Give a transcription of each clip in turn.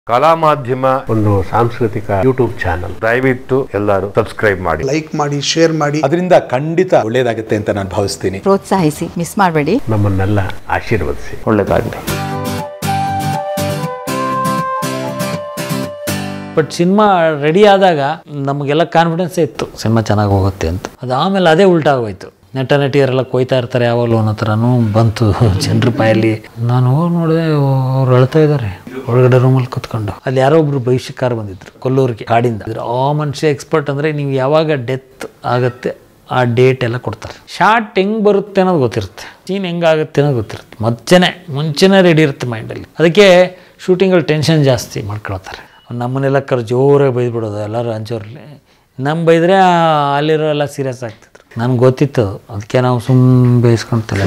ಕಲಾ ಮಾಧ್ಯಮ ಒಂದು ಸಾಂಸ್ಕೃತಿಕ ಯೂಟ್ಯೂಬ್ ಚಾನಲ್ ದಯವಿಟ್ಟು ಎಲ್ಲರೂ ಸಬ್ಸ್ಕ್ರೈಬ್ ಮಾಡಿ ಲೈಕ್ ಮಾಡಿ ಶೇರ್ ಮಾಡಿ ಅದರಿಂದ ಖಂಡಿತ ಒಳ್ಳೇದಾಗುತ್ತೆ ಅಂತ ನಾನು ಭಾವಿಸ್ತೀನಿ ಪ್ರೋತ್ಸಾಹಿಸಿ ಮಿಸ್ ಮಾಡಬೇಡಿ ನಮ್ಮನ್ನೆಲ್ಲ ಆಶೀರ್ವದಿಸಿ ಒಳ್ಳೆದಾಗಲಿ ಬಟ್ ಸಿನಿಮಾ ರೆಡಿ ಆದಾಗ ನಮಗೆಲ್ಲ ಕಾನ್ಫಿಡೆನ್ಸೇ ಇತ್ತು ಸಿನಿಮಾ ಚೆನ್ನಾಗಿ ಹೋಗುತ್ತೆ ಅಂತ ಅದು ಆಮೇಲೆ ಅದೇ ಉಲ್ಟಾ ಆಗೋಯ್ತು ನಟ ನಟಿಯರೆಲ್ಲ ಕೊಯ್ತಾ ಇರ್ತಾರೆ ಯಾವಾಗಲೂ ಅನ್ನೋ ಥರನೂ ಬಂತು ಜನರ ಬಾಯಲ್ಲಿ ನಾನು ಹೋಗಿ ನೋಡಿದೆ ಅವ್ರು ಅಳ್ತಾ ಇದ್ದಾರೆ ಒಳಗಡೆ ರೂಮಲ್ಲಿ ಕುತ್ಕೊಂಡು ಅಲ್ಲಿ ಯಾರೋ ಒಬ್ರು ಭವಿಷ್ಯಕಾರ ಬಂದಿದ್ರು ಕೊಲ್ಲೂರಿಗೆ ಕಾಡಿಂದ ಇದ್ರು. ಆ ಮನುಷ್ಯ ಎಕ್ಸ್ಪರ್ಟ್ ಅಂದರೆ ನೀವು ಯಾವಾಗ ಡೆತ್ ಆಗುತ್ತೆ ಆ ಡೇಟ್ ಎಲ್ಲ ಕೊಡ್ತಾರೆ ಶಾರ್ಟ್ ಹೆಂಗೆ ಬರುತ್ತೆ ಅನ್ನೋದು ಗೊತ್ತಿರುತ್ತೆ ಸೀನ್ ಹೆಂಗಾಗುತ್ತೆ ಅನ್ನೋದು ಗೊತ್ತಿರುತ್ತೆ ಮುಂಚೆನೇ ಮುಂಚೆನೇ ರೆಡಿ ಇರುತ್ತೆ ಮೈಂಡಲ್ಲಿ ಅದಕ್ಕೆ ಶೂಟಿಂಗಲ್ಲಿ ಟೆನ್ಷನ್ ಜಾಸ್ತಿ ಮಾಡ್ಕೊಳ್ತಾರೆ ನಮ್ಮನ್ನೆಲ್ಲ ಕರ್ ಜೋರಾಗಿ ಬೈದ್ಬಿಡೋದು ಎಲ್ಲರೂ ಹಂಚೋರಲ್ಲಿ ನಮ್ಮ ಬೈದರೆ ಅಲ್ಲಿರೋ ಎಲ್ಲ ಸೀರಿಯಸ್ ಆಗ್ತಿದ್ರು ನನಗೆ ಗೊತ್ತಿತ್ತು ಅದಕ್ಕೆ ನಾವು ಸುಮ್ಮನೆ ಬೇಯಿಸ್ಕೊಂತಿಲ್ಲ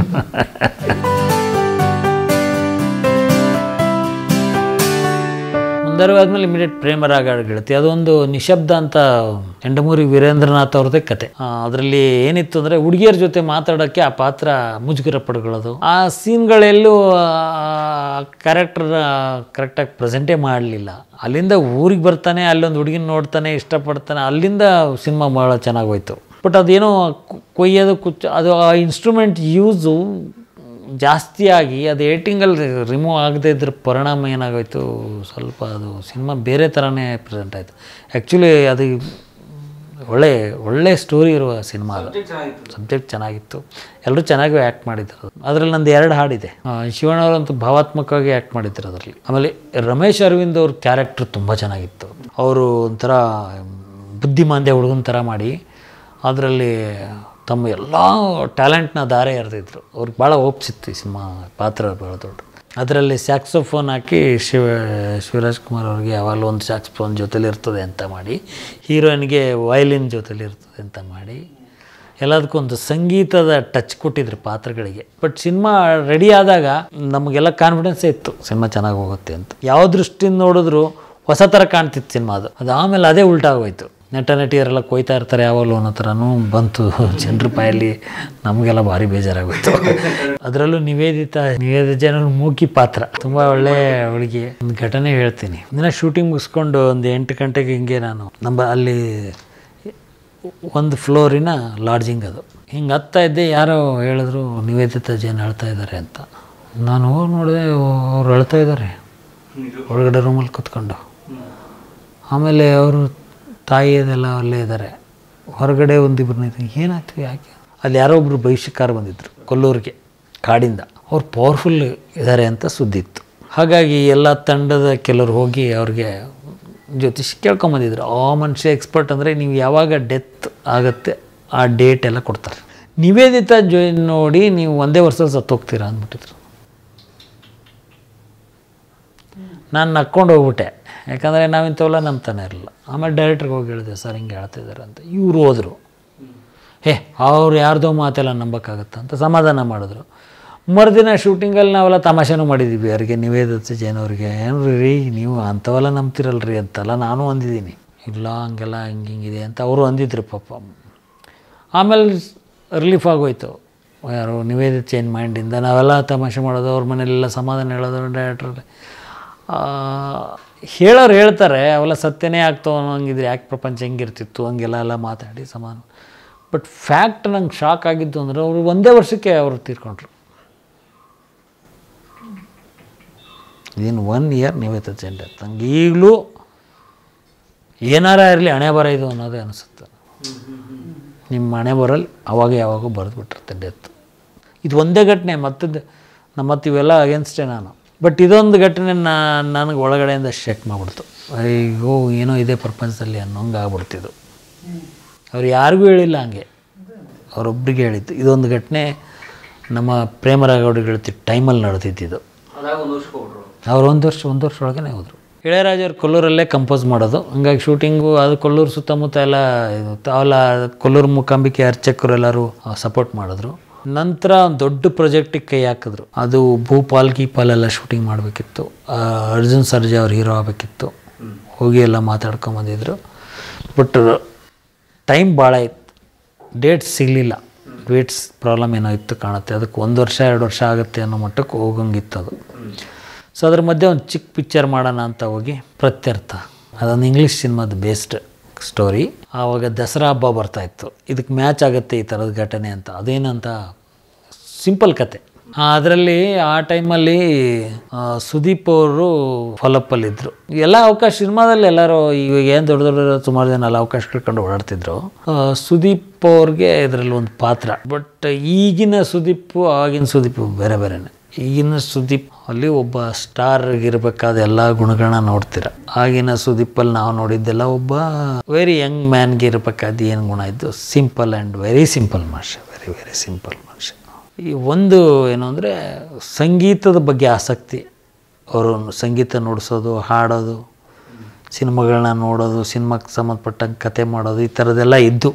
ಮುಂದರವಾದ್ಮೇಲೆ ಆದಮೇಲೆ ಇಮಿಡಿಯೇಟ್ ಪ್ರೇಮರಾಗ ಗೆಳತಿ ಅದೊಂದು ನಿಶಬ್ದ ಅಂತ ಎಂಡಮೂರಿ ವೀರೇಂದ್ರನಾಥ್ ಅವ್ರದ್ದೇ ಕತೆ ಅದರಲ್ಲಿ ಏನಿತ್ತು ಅಂದರೆ ಹುಡುಗಿಯರ ಜೊತೆ ಮಾತಾಡೋಕ್ಕೆ ಆ ಪಾತ್ರ ಮುಜುಗರ ಪಡ್ಕೊಳ್ಳೋದು ಆ ಸೀನ್ಗಳೆಲ್ಲೂ ಕ್ಯಾರೆಕ್ಟರ್ ಕರೆಕ್ಟಾಗಿ ಪ್ರೆಸೆಂಟೇ ಮಾಡಲಿಲ್ಲ ಅಲ್ಲಿಂದ ಊರಿಗೆ ಬರ್ತಾನೆ ಅಲ್ಲೊಂದು ಹುಡುಗಿನ ನೋಡ್ತಾನೆ ಇಷ್ಟಪಡ್ತಾನೆ ಅಲ್ಲಿಂದ ಸಿನಿಮಾ ಭಾಳ ಚೆನ್ನಾಗೋಯ್ತು ಬಟ್ ಅದೇನೋ ಕು- ಕೊಯ್ಯೋದು ಕುಚ್ಚ ಅದು ಆ ಇನ್ಸ್ಟ್ರೂಮೆಂಟ್ ಯೂಸು ಜಾಸ್ತಿಯಾಗಿ ಅದು ಏಟಿಂಗಲ್ಲಿ ರಿಮೂವ್ ಆಗದೇ ಇದ್ರ ಪರಿಣಾಮ ಏನಾಗೋಯ್ತು ಸ್ವಲ್ಪ ಅದು ಸಿನಿಮಾ ಬೇರೆ ಥರನೇ ಪ್ರೆಸೆಂಟ್ ಆಯಿತು ಆ್ಯಕ್ಚುಲಿ ಅದು ಒಳ್ಳೆ ಒಳ್ಳೆ ಸ್ಟೋರಿ ಇರುವ ಸಿನಿಮಾ ಅದು ಸಬ್ಜೆಕ್ಟ್ ಚೆನ್ನಾಗಿತ್ತು ಎಲ್ಲರೂ ಚೆನ್ನಾಗಿ ಆ್ಯಕ್ಟ್ ಮಾಡಿದ್ರು ಅದರಲ್ಲಿ ನಂದು ಎರಡು ಹಾಡಿದೆ ಆ, ಶಿವಣ್ಣ ಅವರಂತೂ ಭಾವಾತ್ಮಕವಾಗಿ ಆ್ಯಕ್ಟ್ ಮಾಡಿದ್ರು ಅದರಲ್ಲಿ ಆಮೇಲೆ ರಮೇಶ್ ಅರವಿಂದ್ ಅವ್ರ ಕ್ಯಾರೆಕ್ಟ್ರ್ ತುಂಬ ಚೆನ್ನಾಗಿತ್ತು ಅವರು ಒಂಥರ ಬುದ್ಧಿಮಾಂದ್ಯ ಹುಡುಗನ ಥರ ಮಾಡಿ ಅದರಲ್ಲಿ ತಮ್ಮ ಎಲ್ಲ ಟ್ಯಾಲೆಂಟ್ನ ದಾರೆ ಎರೆದಿದ್ರು ಅವ್ರಿಗೆ ಭಾಳ ಒಪ್ಸಿತ್ತು ಈ ಸಿನಿಮಾ ಪಾತ್ರ ಭಾಳ ದೊಡ್ಡ ಅದರಲ್ಲಿ ಸ್ಯಾಕ್ಸೋಫೋನ್ ಹಾಕಿ ಶಿವ ಶಿವರಾಜ್ ಕುಮಾರ್ ಅವ್ರಿಗೆ ಯಾವಾಗಲೂ ಒಂದು ಸ್ಯಾಕ್ಸ್ಫೋನ್ ಜೊತೆಲಿ ಇರ್ತದೆ ಅಂತ ಮಾಡಿ ಹೀರೋಯಿನ್ಗೆ ವಯಲಿನ್ ಜೊತೆಲಿ ಇರ್ತದೆ ಅಂತ ಮಾಡಿ ಎಲ್ಲದಕ್ಕೂ ಒಂದು ಸಂಗೀತದ ಟಚ್ ಕೊಟ್ಟಿದ್ರು ಪಾತ್ರಗಳಿಗೆ ಬಟ್ ಸಿನಿಮಾ ರೆಡಿ ಆದಾಗ ನಮಗೆಲ್ಲ ಕಾನ್ಫಿಡೆನ್ಸೇ ಇತ್ತು ಸಿನಿಮಾ ಚೆನ್ನಾಗಿ ಹೋಗುತ್ತೆ ಅಂತ ಯಾವ ದೃಷ್ಟಿಯಿಂದ ನೋಡಿದ್ರು ಹೊಸ ಥರ ಕಾಣ್ತಿತ್ತು ಸಿನಿಮಾ ಅದು ಅದು ಆಮೇಲೆ ಅದೇ ಉಲ್ಟಾ ಆಗೋಯ್ತು ನಟ ನಟಿಯರೆಲ್ಲ ಕೊಯ್ತಾ ಇರ್ತಾರೆ ಯಾವಾಗಲೂ ಅನ್ನೋ ಥರನೂ ಬಂತು ಜನರ ಬಾಯಲ್ಲಿ ನಮಗೆಲ್ಲ ಭಾರಿ ಬೇಜಾರಾಗೋಯ್ತು ಅದರಲ್ಲೂ ನಿವೇದಿತ ನಿವೇದಿತ ಜನ ಮೂಕಿ ಪಾತ್ರ ತುಂಬ ಒಳ್ಳೆ ಹುಡುಗಿ ಒಂದು ಘಟನೆ ಹೇಳ್ತೀನಿ ದಿನ ಶೂಟಿಂಗ್ ಮುಗಿಸ್ಕೊಂಡು ಒಂದು ಎಂಟು ಗಂಟೆಗೆ ಹಿಂಗೆ ನಾನು ನಮ್ಮ ಅಲ್ಲಿ ಒಂದು ಫ್ಲೋರಿನ ಲಾಡ್ಜಿಂಗ್ ಅದು ಹಿಂಗೆ ಹತ್ತಾ ಇದ್ದೆ ಯಾರೋ ಹೇಳಿದ್ರು ನಿವೇದಿತ ಜೈನ್ ಅಳ್ತಾ ಇದ್ದಾರೆ ಅಂತ ನಾನು ಹೋಗಿ ನೋಡಿದೆ ಅವ್ರು ಅಳ್ತಾ ಇದ್ದಾರೆ ಒಳಗಡೆ ರೂಮಲ್ಲಿ ಕೂತ್ಕೊಂಡು ಆಮೇಲೆ ಅವರು ತಾಯಿ ಅದೆಲ್ಲ ಅಲ್ಲೇ ಇದ್ದಾರೆ ಹೊರಗಡೆ ಒಂದಿಬ್ರು ನಿಂತು ಏನಾಯ್ತು ಯಾಕೆ ಅಲ್ಲಿ ಯಾರೋ ಒಬ್ಬರು ಭವಿಷ್ಯಕಾರ ಬಂದಿದ್ದರು ಕೊಲ್ಲೂರಿಗೆ ಕಾಡಿಂದ ಅವ್ರು ಪವರ್ಫುಲ್ ಇದ್ದಾರೆ ಅಂತ ಸುದ್ದಿ ಇತ್ತು ಹಾಗಾಗಿ ಎಲ್ಲ ತಂಡದ ಕೆಲವರು ಹೋಗಿ ಅವ್ರಿಗೆ ಜ್ಯೋತಿಷ್ ಕೇಳ್ಕೊಂಬಂದಿದ್ರು ಆ ಮನುಷ್ಯ ಎಕ್ಸ್ಪರ್ಟ್ ಅಂದರೆ ನೀವು ಯಾವಾಗ ಡೆತ್ ಆಗುತ್ತೆ ಆ ಡೇಟ್ ಎಲ್ಲ ಕೊಡ್ತಾರೆ ನಿವೇದಿತ ಜೊಯ್ ನೋಡಿ ನೀವು ಒಂದೇ ವರ್ಷದಲ್ಲಿ ಸತ್ತೋಗ್ತೀರಾ ಅಂದ್ಬಿಟ್ಟಿದ್ರು ನಾನು ನಕ್ಕೊಂಡು ಹೋಗ್ಬಿಟ್ಟೆ ಯಾಕಂದರೆ ನಾವಿಂಥವೆಲ್ಲ ನಂಬ್ತಾನೆ ಇರಲಿಲ್ಲ ಆಮೇಲೆ ಡೈರೆಕ್ಟ್ರಿಗೆ ಹೋಗಿ ಹೇಳಿದೆ ಸರ್ ಹಿಂಗೆ ಹೇಳ್ತಿದ್ದಾರೆ ಅಂತ ಇವ್ರು ಹೋದರು ಹೇ ಅವ್ರು ಯಾರ್ದೋ ಮಾತೆಲ್ಲ ನಂಬೋಕ್ಕಾಗತ್ತಾ ಅಂತ ಸಮಾಧಾನ ಮಾಡಿದ್ರು ಮರುದಿನ ಶೂಟಿಂಗಲ್ಲಿ ನಾವೆಲ್ಲ ತಮಾಷೆನೂ ಮಾಡಿದ್ದೀವಿ ಯಾರಿಗೆ ನಿವೇದಿತ ಜೈನ್ ಅವ್ರಿಗೆ ಏನು ರೀ ನೀವು ಅಂಥವೆಲ್ಲ ನಂಬ್ತಿರಲ್ರಿ ಅಂತೆಲ್ಲ ನಾನು ಅಂದಿದ್ದೀನಿ ಇಲ್ಲ ಹಂಗೆಲ್ಲ ಹಿಂಗೆ ಹಿಂಗಿದೆ ಅಂತ ಅವರು ಅಂದಿದ್ರು ಪಾಪ ಆಮೇಲೆ ರಿಲೀಫ್ ಆಗೋಯ್ತು ಯಾರು ನಿವೇದಿತ ಚೇಂಜ್ ಮೈಂಡಿಂದ ನಾವೆಲ್ಲ ತಮಾಷೆ ಮಾಡೋದು ಅವ್ರ ಮನೇಲೆಲ್ಲ ಸಮಾಧಾನ ಹೇಳೋದು ಡೈರೆಕ್ಟ್ರಲ್ಲಿ ಹೇಳೋರು ಹೇಳ್ತಾರೆ ಅವೆಲ್ಲ ಸತ್ಯನೇ ಆಗ್ತಾವ ಅನ್ನೋಂಗಿದ್ರೆ ಯಾಕೆ ಪ್ರಪಂಚ ಹೆಂಗಿರ್ತಿತ್ತು ಹಂಗೆಲ್ಲ ಎಲ್ಲ ಮಾತಾಡಿ ಸಮಾನ ಬಟ್ ಫ್ಯಾಕ್ಟ್ ನಂಗೆ ಶಾಕ್ ಆಗಿದ್ದು ಅಂದರೆ ಅವರು ಒಂದೇ ವರ್ಷಕ್ಕೆ ಅವರು ತೀರ್ಕೊಂಡ್ರು ಇದೇನು ಒನ್ ಇಯರ್ ನಿವೇತ ಚೆಂಡ ನಂಗೆ ಈಗಲೂ ಏನಾರ ಇರಲಿ ಹಣೆ ಬರ ಇದು ಅನ್ನೋದೇ ಅನಿಸುತ್ತೆ ನಿಮ್ಮ ಹಣೆ ಬರಲ್ಲಿ ಅವಾಗ ಯಾವಾಗ ಬರೆದ್ಬಿಟ್ಟಿರುತ್ತೆ ಡೆತ್ ಇದು ಒಂದೇ ಘಟನೆ ಮತ್ತದ್ದು ನಮ್ಮ ಮತ್ತು ಇವೆಲ್ಲ ಅಗೇನ್ಸ್ಟೇ ನಾನು ಬಟ್ ಇದೊಂದು ಘಟನೆ ನಾ ನನಗೆ ಒಳಗಡೆಯಿಂದ ಶೆಕ್ ಮಾಡಿಬಿಡ್ತು ಅಯ್ಯೋ ಏನೋ ಇದೆ ಪ್ರಪಂಚದಲ್ಲಿ ಅನ್ನೋಂಗೆ ಆಗ್ಬಿಡ್ತಿದ್ದು ಅವ್ರು ಯಾರಿಗೂ ಹೇಳಿಲ್ಲ ಹಂಗೆ ಅವರೊಬ್ಬರಿಗೆ ಹೇಳಿದ್ದು ಇದೊಂದು ಘಟನೆ ನಮ್ಮ ಪ್ರೇಮರಾಗೌಡ ಗೆಳತಿ ಟೈಮಲ್ಲಿ ನಡೆದಿದ್ದು ಅವ್ರು ಒಂದು ವರ್ಷ ಒಂದು ವರ್ಷ ಒಳಗನೆ ಹೋದರು ಇಳೆಯರಾಜ ಅವ್ರು ಕೊಲ್ಲೂರಲ್ಲೇ ಕಂಪೋಸ್ ಮಾಡೋದು ಹಂಗಾಗಿ ಶೂಟಿಂಗು ಅದು ಕೊಲ್ಲೂರು ಸುತ್ತಮುತ್ತ ಎಲ್ಲ ಇದು ಅವೆಲ್ಲ ಕೊಲ್ಲೂರು ಮೂಕಾಂಬಿಕೆ ಅರ್ಚಕರು ಎಲ್ಲರೂ ಸಪೋರ್ಟ್ ಮಾಡಿದ್ರು ನಂತರ ಒಂದು ದೊಡ್ಡ ಪ್ರಾಜೆಕ್ಟಿಗೆ ಕೈ ಹಾಕಿದ್ರು ಅದು ಭೂಪಾಲ್ ಗೀಪಾಲ್ ಎಲ್ಲ ಶೂಟಿಂಗ್ ಮಾಡಬೇಕಿತ್ತು ಅರ್ಜುನ್ ಸರ್ಜಾ ಅವ್ರು ಹೀರೋ ಆಗಬೇಕಿತ್ತು ಹೋಗಿ ಎಲ್ಲ ಮಾತಾಡ್ಕೊಂಬಂದಿದ್ರು ಬಟ್ ಟೈಮ್ ಭಾಳ ಇತ್ತು ಡೇಟ್ಸ್ ಸಿಗಲಿಲ್ಲ ಡೇಟ್ಸ್ ಪ್ರಾಬ್ಲಮ್ ಏನೋ ಇತ್ತು ಕಾಣುತ್ತೆ ಅದಕ್ಕೆ ಒಂದು ವರ್ಷ ಎರಡು ವರ್ಷ ಆಗುತ್ತೆ ಅನ್ನೋ ಮಟ್ಟಕ್ಕೆ ಹೋಗಂಗಿತ್ತು ಅದು ಸೊ ಅದ್ರ ಮಧ್ಯೆ ಒಂದು ಚಿಕ್ಕ ಪಿಕ್ಚರ್ ಮಾಡೋಣ ಅಂತ ಹೋಗಿ ಪ್ರತ್ಯರ್ಥ ಅದೊಂದು ಇಂಗ್ಲೀಷ್ ಸಿನಿಮಾದ ಬೇಸ್ಡ್ ಸ್ಟೋರಿ ಆವಾಗ ದಸರಾ ಹಬ್ಬ ಬರ್ತಾಯಿತ್ತು ಇದಕ್ಕೆ ಮ್ಯಾಚ್ ಆಗುತ್ತೆ ಈ ಥರದ ಘಟನೆ ಅಂತ ಅದೇನಂತ ಸಿಂಪಲ್ ಕತೆ ಅದರಲ್ಲಿ ಆ ಟೈಮಲ್ಲಿ ಆ, ಸುದೀಪ್ ಅವರು ಫಾಲಪ್ಪಲ್ಲಿದ್ದರು ಎಲ್ಲ ಅವಕಾಶ ಸಿನಿಮಾದಲ್ಲಿ ಎಲ್ಲರೂ ಇವಾಗ ಏನು ದೊಡ್ಡ ದೊಡ್ಡ ಸುಮಾರು ಜನ ಎಲ್ಲ ಅವಕಾಶ ಕಳ್ಕೊಂಡು ಓಡಾಡ್ತಿದ್ರು ಆ, ಸುದೀಪ್ ಅವ್ರಿಗೆ ಇದರಲ್ಲಿ ಒಂದು ಪಾತ್ರ ಬಟ್ ಈಗಿನ ಸುದೀಪ್ ಆಗಿನ ಸುದೀಪ್ ಬೇರೆ ಬೇರೆನೆ ಈಗಿನ ಸುದೀಪ್ ಅಲ್ಲಿ ಒಬ್ಬ ಸ್ಟಾರ್ ಇರಬೇಕಾದ ಎಲ್ಲ ಗುಣಗಳನ್ನ ನೋಡ್ತೀರ ಆಗಿನ ಸುದೀಪಲ್ಲಿ ನಾವು ನೋಡಿದ್ದೆಲ್ಲ ಒಬ್ಬ ವೆರಿ ಯಂಗ್ ಮ್ಯಾನ್ಗೆ ಇರಬೇಕಾದ ಏನು ಗುಣ ಇದ್ದು ಸಿಂಪಲ್ ಆ್ಯಂಡ್ ವೆರಿ ಸಿಂಪಲ್ ಮನುಷ್ಯ ವೆರಿ ವೆರಿ ಸಿಂಪಲ್ ಮನುಷ್ಯ ಈ ಒಂದು ಏನು ಅಂದರೆ ಸಂಗೀತದ ಬಗ್ಗೆ ಆಸಕ್ತಿ ಅವರು ಸಂಗೀತ ನುಡಿಸೋದು ಹಾಡೋದು ಸಿನಿಮಾಗಳನ್ನ ನೋಡೋದು ಸಿನಿಮಾಕ್ಕೆ ಸಂಬಂಧಪಟ್ಟಂಗೆ ಕತೆ ಮಾಡೋದು ಈ ಥರದ್ದೆಲ್ಲ ಇದ್ದು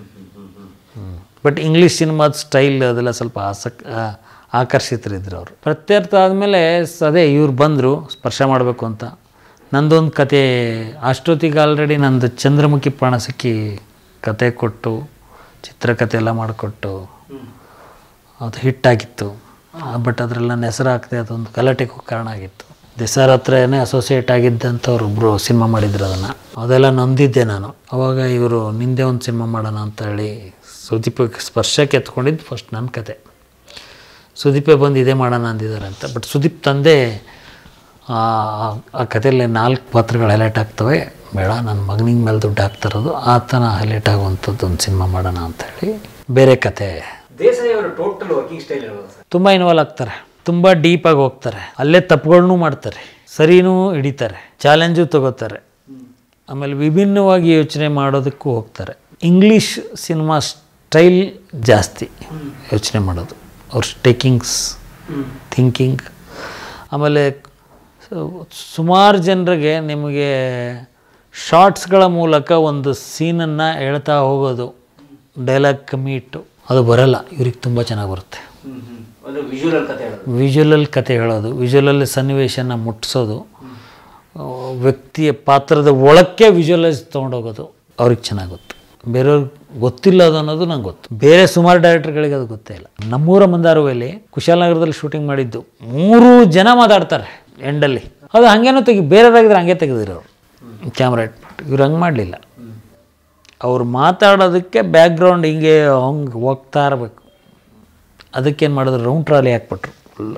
ಬಟ್ ಇಂಗ್ಲೀಷ್ ಸಿನಿಮಾದ ಸ್ಟೈಲ್ ಅದೆಲ್ಲ ಸ್ವಲ್ಪ ಆಸಕ್ ಆ, ಆಕರ್ಷಿತರಿದ್ರು ಅವರು ಪ್ರತ್ಯರ್ಥ ಆದಮೇಲೆ ಅದೇ ಇವ್ರು ಬಂದರು ಸ್ಪರ್ಶ ಮಾಡಬೇಕು ಅಂತ ನಂದೊಂದು ಕತೆ ಅಷ್ಟೊತ್ತಿಗೆ ಆಲ್ರೆಡಿ ನಂದು ಚಂದ್ರಮುಖಿ ಪ್ರಾಣಸಖಿ ಕತೆ ಕೊಟ್ಟು ಚಿತ್ರಕಥೆ ಎಲ್ಲ ಮಾಡಿಕೊಟ್ಟು ಅದು ಹಿಟ್ಟಾಗಿತ್ತು ಬಟ್ ಅದರೆಲ್ಲ ಹೆಸರು ಹಾಕದೆ ಅದೊಂದು ಗಲಾಟೆಗೂ ಕಾರಣ ಆಗಿತ್ತು ದಸರಾ ಹತ್ರನೇ ಅಸೋಸಿಯೇಟ್ ಆಗಿದ್ದಂಥವ್ರು ಒಬ್ಬರು ಸಿನಿಮಾ ಮಾಡಿದ್ರು ಅದನ್ನು ಅದೆಲ್ಲ ನೊಂದಿದ್ದೆ ನಾನು ಅವಾಗ ಇವರು ನಿಂದೆ ಒಂದು ಸಿನಿಮಾ ಮಾಡೋಣ ಅಂತ ಹೇಳಿ ಸುದೀಪಕ್ಕೆ ಸ್ಪರ್ಶಕ್ಕೆ ಎತ್ಕೊಂಡಿದ್ದು ಫಸ್ಟ್ ನನ್ನ ಕತೆ ಸುದೀಪೇ ಬಂದು ಇದೇ ಮಾಡೋಣ ಅಂದಿದ್ದಾರೆ ಅಂತ ಬಟ್ ಸುದೀಪ್ ತಂದೆ ಆ ಆ ಕಥೆಯಲ್ಲಿ ನಾಲ್ಕು ಪಾತ್ರಗಳು ಹೈಲೈಟ್ ಆಗ್ತವೆ ಬೇಡ ನನ್ನ ಮಗನಿಗೆ ಮೇಲೆ ದುಡ್ಡು ಹಾಕ್ತಿರೋದು ಆತನ ಹೈಲೈಟ್ ಆಗುವಂಥದ್ದು ಒಂದು ಸಿನಿಮಾ ಮಾಡೋಣ ಅಂತ ಹೇಳಿ ಬೇರೆ ಕತೆ ದೇಸಾಯಿ ಅವರ ಟೋಟಲ್ ವರ್ಕಿಂಗ್ ಸ್ಟೈಲ್ ಇರೋದು ಸರ್ ತುಂಬ ಇನ್ವಾಲ್ವ್ ಆಗ್ತಾರೆ ತುಂಬ ಡೀಪಾಗಿ ಹೋಗ್ತಾರೆ ಅಲ್ಲೇ ತಪ್ಪುಗಳನ್ನೂ ಮಾಡ್ತಾರೆ ಸರಿನೂ ಹಿಡಿತಾರೆ ಚಾಲೆಂಜು ತಗೋತಾರೆ ಆಮೇಲೆ ವಿಭಿನ್ನವಾಗಿ ಯೋಚನೆ ಮಾಡೋದಕ್ಕೂ ಹೋಗ್ತಾರೆ ಇಂಗ್ಲೀಷ್ ಸಿನಿಮಾ ಸ್ಟೈಲ್ ಜಾಸ್ತಿ ಯೋಚನೆ ಮಾಡೋದು ಅವ್ರ ಟೇಕಿಂಗ್ಸ್ ಥಿಂಕಿಂಗ್ ಆಮೇಲೆ ಸುಮಾರು ಜನರಿಗೆ ನಿಮಗೆ ಶಾರ್ಟ್ಸ್ಗಳ ಮೂಲಕ ಒಂದು ಸೀನನ್ನು ಹೇಳ್ತಾ ಹೋಗೋದು ಡೈಲಾಗ್ ಕಮ್ಮಿ ಇಟ್ಟು ಅದು ಬರಲ್ಲ ಇವ್ರಿಗೆ ತುಂಬ ಚೆನ್ನಾಗಿ ಬರುತ್ತೆ ಅಂದ್ರೆ ವಿಜುವಲ್ ಕತೆ ಹೇಳೋದು ವಿಜುವಲಲ್ಲಿ ಕತೆ ಹೇಳೋದು ವಿಜುವಲಲ್ಲಿ ಸನ್ನಿವೇಶನ ಮುಟ್ಟಿಸೋದು ಆ, ವ್ಯಕ್ತಿಯ ಪಾತ್ರದ ಒಳಕ್ಕೆ ವಿಜುವಲೈಸ್ ತೊಗೊಂಡೋಗೋದು ಅವ್ರಿಗೆ ಚೆನ್ನಾಗಿ ಗೊತ್ತು ಬೇರೆಯವ್ರಿಗೆ ಗೊತ್ತಿಲ್ಲ ಅದು ಅನ್ನೋದು ನಂಗೆ ಗೊತ್ತು ಬೇರೆ ಸುಮಾರು ಡೈರೆಕ್ಟರ್ಗಳಿಗೆ ಅದು ಗೊತ್ತೇ ಇಲ್ಲ ನಮ್ಮೂರ ಮಂದಾರುವೆಯಲ್ಲಿ ಕುಶಾಲನಗರದಲ್ಲಿ ಶೂಟಿಂಗ್ ಮಾಡಿದ್ದು ಮೂರು ಜನ ಮಾತಾಡ್ತಾರೆ ಎಂಡಲ್ಲಿ ಅದು ಹಾಗೇನೋ ತೆಗಿ ಬೇರೆಯವ್ರಾಗಿದ್ರೆ ಹಂಗೆ ತೆಗೆದಿರೋ ಅವರು ಕ್ಯಾಮ್ರಾ ಇಟ್ಬಿಟ್ಟು ಇವ್ರು ಹಂಗೆ ಮಾಡಲಿಲ್ಲ ಅವ್ರು ಮಾತಾಡೋದಕ್ಕೆ ಬ್ಯಾಕ್ಗ್ರೌಂಡ್ ಹಿಂಗೆ ಹಂಗೆ ಹೋಗ್ತಾ ಇರಬೇಕು ಅದಕ್ಕೇನು ಮಾಡಿದ್ರು ರೌಂಡ್ ಟ್ರಾಲಿ ಹಾಕ್ಬಿಟ್ರು ಫುಲ್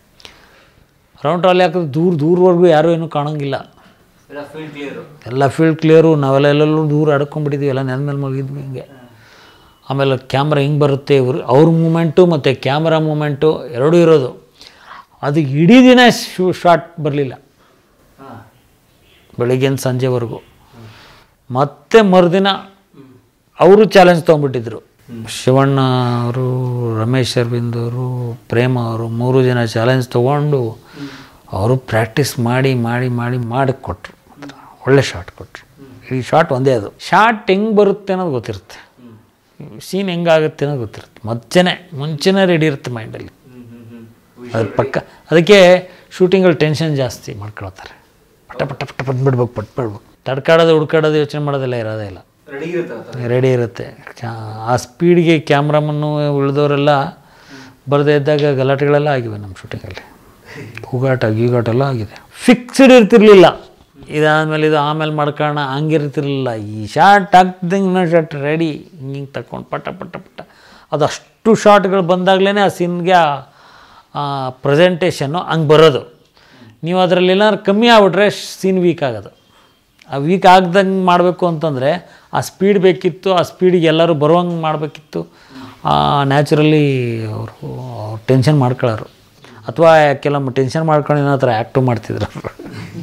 ರೌಂಡ್ ಟ್ರಾಲಿ ಹಾಕಿದ್ರೆ ದೂರ ದೂರವರೆಗೂ ಯಾರೂ ಏನೂ ಕಾಣೋಂಗಿಲ್ಲ ಎಲ್ಲ ಫೀಲ್ಡ್ ಕ್ಲಿಯರು ಎಲ್ಲ ಫೀಲ್ಡ್ ಕ್ಲಿಯರು ನಾವೆಲ್ಲ ಎಲ್ಲೆಲ್ಲೂ ದೂರ ಅಡ್ಕೊಂಡ್ಬಿಟ್ಟಿದ್ವಿ ಎಲ್ಲ ನೆಲ ಮೇಲೆ ಮಲಗಿದ್ವಿ ಹಿಂಗೆ ಆಮೇಲೆ ಕ್ಯಾಮ್ರಾ ಹಿಂಗೆ ಬರುತ್ತೆ ಇವ್ರು ಅವ್ರ ಮೂಮೆಂಟು ಮತ್ತು ಕ್ಯಾಮ್ರಾ ಮೂಮೆಂಟು ಎರಡೂ ಇರೋದು ಅದು ಇಡೀ ದಿನ ಶೂ ಶಾಟ್ ಬರಲಿಲ್ಲ ಹಾಂ ಬೆಳಿಗ್ಗೆಯಿಂದ ಸಂಜೆವರೆಗೂ ಮತ್ತೆ ಮರುದಿನ ಅವರು ಚಾಲೆಂಜ್ ತೊಗೊಂಡ್ಬಿಟ್ಟಿದ್ರು ಶಿವಣ್ಣ ಅವರು ರಮೇಶ್ ಅರವಿಂದ್ ಅವರು ಪ್ರೇಮ ಅವರು ಮೂರು ಜನ ಚಾಲೆಂಜ್ ತೊಗೊಂಡು ಅವರು ಪ್ರಾಕ್ಟೀಸ್ ಮಾಡಿ ಮಾಡಿ ಮಾಡಿ ಮಾಡಿ ಕೊಟ್ಟರು ಒಳ್ಳೆ ಶಾಟ್ ಕೊಟ್ಟರು ಈ ಶಾಟ್ ಒಂದೇ ಅದು ಶಾಟ್ ಹೆಂಗೆ ಬರುತ್ತೆ ಅನ್ನೋದು ಗೊತ್ತಿರುತ್ತೆ ಸೀನ್ ಹೆಂಗಾಗುತ್ತೆ ಅನ್ನೋದು ಗೊತ್ತಿರುತ್ತೆ ಮುಂಚೆನೇ ಮುಂಚೆನೇ ರೆಡಿ ಇರುತ್ತೆ ಮೈಂಡಲ್ಲಿ ಅದ್ರ ಪಕ್ಕ ಅದಕ್ಕೆ ಶೂಟಿಂಗಲ್ಲಿ ಟೆನ್ಷನ್ ಜಾಸ್ತಿ ಮಾಡ್ಕೊಳ್ತಾರೆ ಪಟ ಪಟ ಪಟ ಪಟ್ ಬಿಡ್ಬೇಕು ಪಟ್ ಬಿಡ್ಬೇಕು ತಡ್ಕಾಡೋದು ಹುಡ್ಕಾಡೋದು ಯೋಚನೆ ಮಾಡೋದೆಲ್ಲ ಇರೋದೇ ಇಲ್ಲ ರೆಡಿ ಇರುತ್ತೆ ಆ ಥರ. ರೆಡಿ ಇರುತ್ತೆ ಕ್ಯಾ- ಆ ಸ್ಪೀಡ್ಗೆ ಕ್ಯಾಮ್ರಾಮನ್ನು ಉಳಿದವರೆಲ್ಲ ಬರದೇ ಇದ್ದಾಗ ಗಲಾಟೆಗಳೆಲ್ಲ ಆಗಿವೆ ನಮ್ಮ ಶೂಟಿಂಗಲ್ಲಿ ಕೂಗಾಟ ಗೀಗಾಟ ಎಲ್ಲ ಆಗಿದೆ ಫಿಕ್ಸ್ಡ್ ಇರ್ತಿರ್ಲಿಲ್ಲ ಇದಾದ್ಮೇಲೆ ಇದು ಆಮೇಲೆ ಮಾಡ್ಕೊಳ್ಳೋಣ ಹಂಗಿರ್ತಿರ್ಲಿಲ್ಲ ಈ ಶಾರ್ಟ್ ಹಾಕ್ದಂಗೆ ಇನ್ನೊಂದು ಶಾರ್ಟ್ ರೆಡಿ ಹಿಂಗೆ ಹಿಂಗೆ ತಗೊಂಡು ಪಟ ಪಟ ಪಟ ಅದಷ್ಟು ಶಾರ್ಟ್ಗಳು ಬಂದಾಗಲೇ ಆ ಸೀನ್ಗೆ ಆ ಪ್ರೆಸೆಂಟೇಷನ್ನು ಹಂಗೆ ಬರೋದು ನೀವು ಅದರಲ್ಲಿ ಏನಾದ್ರು ಕಮ್ಮಿ ಆಗ್ಬಿಟ್ರೆ ಸೀನ್ ವೀಕ್ ಆಗೋದು ಆ ವೀಕ್ ಆಗ್ದಂಗೆ ಮಾಡಬೇಕು ಅಂತಂದರೆ ಆ ಸ್ಪೀಡ್ ಬೇಕಿತ್ತು ಆ ಸ್ಪೀಡಿಗೆ ಎಲ್ಲರೂ ಬರುವಂಗೆ ಮಾಡಬೇಕಿತ್ತು ನ್ಯಾಚುರಲಿ ಅವರು ಟೆನ್ಷನ್ ಮಾಡ್ಕೊಳ್ಳೋರು ಅಥವಾ ಕೆಲವೊಮ್ಮೆ ಟೆನ್ಷನ್ ಮಾಡ್ಕೊಂಡು ಏನೋ ಥರ ಆ್ಯಕ್ಟು ಮಾಡ್ತಿದ್ರು ಅವರು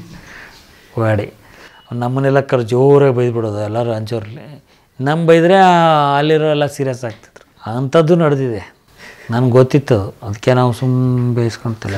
ಗಾಡಿ ನಮ್ಮನ್ನೆಲ್ಲ ಕರ್ ಜೋರಾಗಿ ಬೈದ್ಬಿಡೋದು ಎಲ್ಲರೂ ಅಂಜೋರಲ್ಲಿ ನಮ್ಮ ಬೈದರೆ ಅಲ್ಲಿರೋ ಎಲ್ಲ ಸೀರಿಯಸ್ ಆಗ್ತಿದ್ರು ಅಂಥದ್ದು ನಡೆದಿದೆ ನನಗೆ ಗೊತ್ತಿತ್ತು ಅದು. ಅದಕ್ಕೆ ನಾವು ಸುಮ್ಮನೆ ಬೇಯಿಸ್ಕೊಂತಿಲ್ಲ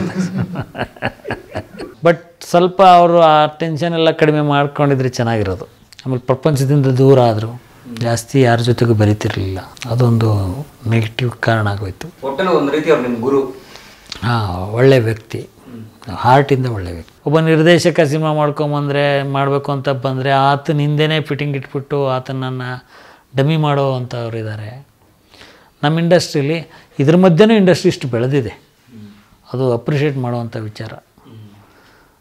ಬಟ್ ಸ್ವಲ್ಪ ಅವರು ಆ ಟೆನ್ಷನ್ ಎಲ್ಲ ಕಡಿಮೆ ಮಾಡ್ಕೊಂಡಿದ್ರೆ ಚೆನ್ನಾಗಿರೋದು ಆಮೇಲೆ ಪ್ರಪಂಚದಿಂದ ದೂರ ಆದರು ಜಾಸ್ತಿ ಯಾರ ಜೊತೆಗೂ ಬೆರೀತಿರ್ಲಿಲ್ಲ ಅದೊಂದು ನೆಗೆಟಿವ್ ಕಾರಣ ಆಗೋಯ್ತು ಒಟ್ಟಲ್ಲಿ ಒಂದು ರೀತಿ ಅವ್ರು ನಿಮ್ಮ ಗುರು ಹಾಂ ಒಳ್ಳೆ ವ್ಯಕ್ತಿ ಹಾರ್ಟಿಂದ ಒಳ್ಳೆ ವ್ಯಕ್ತಿ ಒಬ್ಬ ನಿರ್ದೇಶಕ ಸಿನಿಮಾ ಮಾಡ್ಕೊಂಬಂದರೆ ಮಾಡಬೇಕು ಅಂತ ಬಂದರೆ ಆತನ ಹಿಂದೆನೇ ಫಿಟ್ಟಿಂಗ್ ಇಟ್ಬಿಟ್ಟು ಆತನನ್ನು ಡಮ್ಮಿ ಮಾಡೋ ಅಂಥವ್ರು ಇದ್ದಾರೆ ನಮ್ಮ ಇಂಡಸ್ಟ್ರೀಲಿ ಇದ್ರ ಮಧ್ಯೆನೂ ಇಂಡಸ್ಟ್ರಿ ಇಷ್ಟು ಬೆಳೆದಿದೆ ಅದು ಅಪ್ರಿಷಿಯೇಟ್ ಮಾಡುವಂಥ ವಿಚಾರ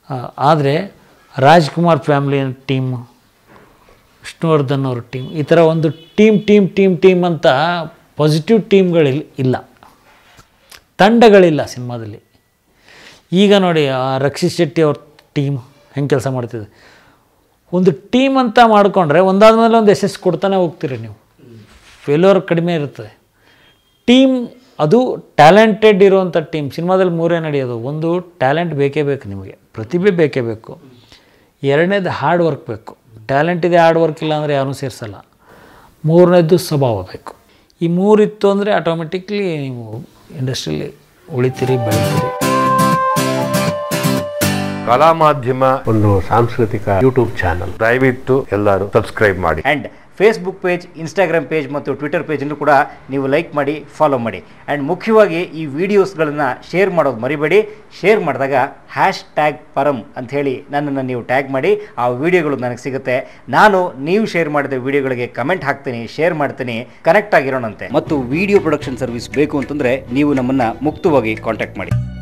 ಆದರೆ ರಾಜ್ಕುಮಾರ್ ಫ್ಯಾಮಿಲಿ ಟೀಮ್ ವಿಷ್ಣುವರ್ಧನ್ ಅವ್ರ ಟೀಮ್ ಈ ಥರ ಒಂದು ಟೀಮ್ ಟೀಮ್ ಟೀಮ್ ಟೀಮ್ ಅಂತ ಪಾಸಿಟಿವ್ ಟೀಮ್ಗಳಿಲ್ಲ ಇಲ್ಲ ತಂಡಗಳಿಲ್ಲ ಸಿನಿಮಾದಲ್ಲಿ ಈಗ ನೋಡಿ ಆ ರಕ್ಷಿತ್ ಶೆಟ್ಟಿ ಅವ್ರ ಟೀಮ್ ಹೆಂಗೆ ಕೆಲಸ ಮಾಡ್ತಿದೆ ಒಂದು ಟೀಮ್ ಅಂತ ಮಾಡಿಕೊಂಡ್ರೆ ಒಂದಾದ್ಮೇಲೆ ಒಂದು ಯಶಸ್ಸು ಕೊಡ್ತಾನೆ ಹೋಗ್ತೀರಿ ನೀವು ಫೇಲ್ಯೂರ್ ಕಡಿಮೆ ಇರ್ತದೆ ಟೀಮ್ ಅದು ಟ್ಯಾಲೆಂಟೆಡ್ ಇರುವಂಥ ಟೀಮ್ ಸಿನಿಮಾದಲ್ಲಿ ಮೂರೇ ನಡೆಯೋದು ಒಂದು ಟ್ಯಾಲೆಂಟ್ ಬೇಕೇ ಬೇಕು ನಿಮಗೆ ಪ್ರತಿಭೆ ಬೇಕೇ ಬೇಕು ಎರಡನೇದು ಹಾರ್ಡ್ ವರ್ಕ್ ಬೇಕು ಟ್ಯಾಲೆಂಟ್ ಇದೆ ಹಾರ್ಡ್ ವರ್ಕ್ ಇಲ್ಲ ಅಂದರೆ ಯಾರೂ ಸೇರಿಸಲ್ಲ ಮೂರನೇದು ಸ್ವಭಾವ ಬೇಕು ಈ ಮೂರಿತ್ತು ಅಂದರೆ ಆಟೋಮೆಟಿಕ್ಲಿ ನೀವು ಇಂಡಸ್ಟ್ರಿಯಲ್ಲಿ ಉಳಿತೀರಿ ಬೆಳಿತೀರಿ ಕಲಾ ಮಾಧ್ಯಮ ಒಂದು ಸಾಂಸ್ಕೃತಿಕ ಯೂಟ್ಯೂಬ್ ಚಾನಲ್ ದಯವಿಟ್ಟು ಎಲ್ಲರೂ ಸಬ್ಸ್ಕ್ರೈಬ್ ಮಾಡಿ and Facebook page Instagram page ಮತ್ತು ಟ್ವಿಟರ್ ಪೇಜನ್ನು ಕೂಡ ನೀವು ಲೈಕ್ ಮಾಡಿ ಫಾಲೋ ಮಾಡಿ ಆ್ಯಂಡ್ ಮುಖ್ಯವಾಗಿ ಈ ವಿಡಿಯೋಸ್ಗಳನ್ನು ಶೇರ್ ಮಾಡೋದು ಮರಿಬೇಡಿ ಶೇರ್ ಮಾಡಿದಾಗ ಹ್ಯಾಶ್ ಟ್ಯಾಗ್ ಪರಂ ಅಂಥೇಳಿ ನನ್ನನ್ನು ನೀವು ಟ್ಯಾಗ್ ಮಾಡಿ ಆ ವಿಡಿಯೋಗಳು ನನಗೆ ಸಿಗುತ್ತೆ ನಾನು ನೀವು ಶೇರ್ ಮಾಡಿದ ವಿಡಿಯೋಗಳಿಗೆ ಕಮೆಂಟ್ ಹಾಕ್ತೀನಿ ಶೇರ್ ಮಾಡ್ತೀನಿ ಕನೆಕ್ಟ್ ಆಗಿರೋಣಂತೆ ಮತ್ತು ವಿಡಿಯೋ ಪ್ರೊಡಕ್ಷನ್ ಸರ್ವಿಸ್ ಬೇಕು ಅಂತಂದರೆ ನೀವು ನಮ್ಮನ್ನು ಮುಕ್ತವಾಗಿ ಕಾಂಟ್ಯಾಕ್ಟ್ ಮಾಡಿ